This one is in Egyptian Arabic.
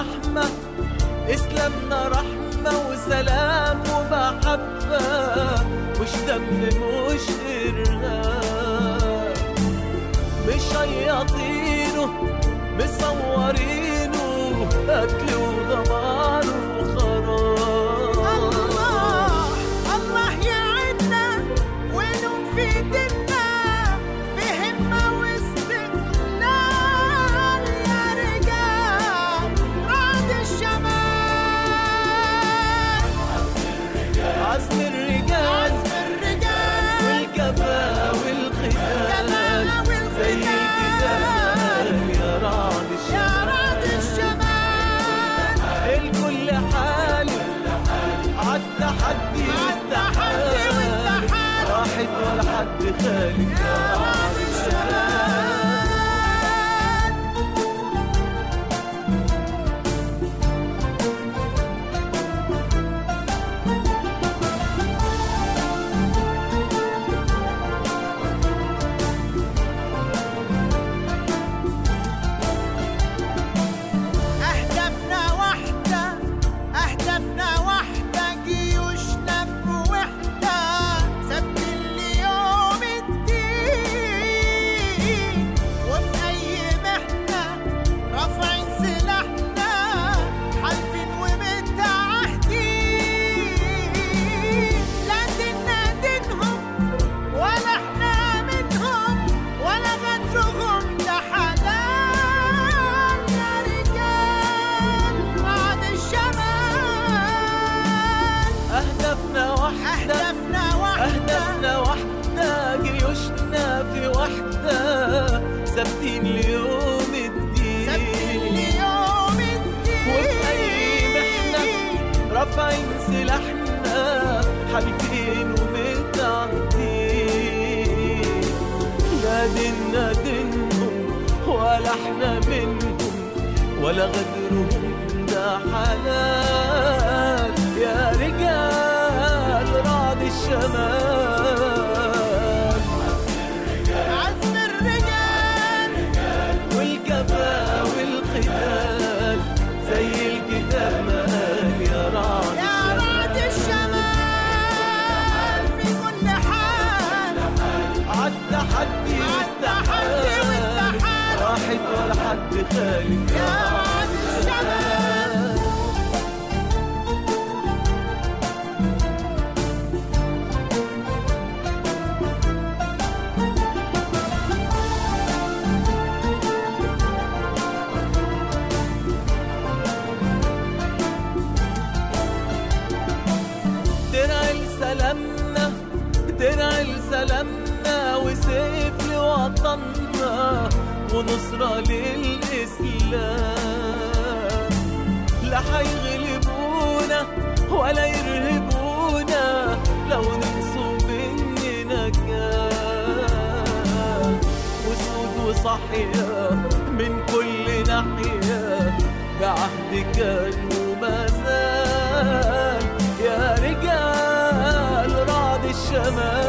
رحمة إسلامنا رحمة وسلام ومحبة مش دم مش إرهاب مش شياطينه مصورينه قتل ودمار وخراب الله الله يعدنا ونوم في ديننا بهمة واستقلال يا رجال رعد الشمال عزم الرجال عزم الرجال والجبا والخيال والخيال. زي الجبال يا رعد يا الشمال رعد الشمال الكل حالي عالتحدي عالتحدي والتحالي. واحد ولا حد خالي يا رعد الشمال أهدافنا واحدة أهدافنا واحدة جيوشنا بوحدة ثبت اليوم الدين وبأي محنة رافعين سلاحنا حالفين ومتعهدين لا ديننا دينهم ولا احنا منهم ولا غدرهم ده حلال يا رجال بعد الشمال أهدافنا واحدة أهدافنا واحدة أهدافنا واحدة جيوشنا في وحدة ثابتين ليوم الدين ثبت اليوم الدين وبأي محنة رافعين سلاحنا حالفين ومتعهدين لا ديننا دينهم ولا احنا منهم ولا غدرهم ده حلال يا رجال رعد الشمال عزم الرجال والجبا والخيال زي الكتاب ما قال يا رعد يا رعد الشمال في كل حال عالتحدي عالتحدي والتحالي. واحد ولا حد خالي يا رعد الشمال درع لسلامنا درع لسلامنا وسيف لوطننا ونصرة للإسلام لا حيغلبونا ولا يرهبونا لو نقصوا مننا كان وسود وصحية من كل ناحية بعهد كان وما زال يا رجال رعد الشمال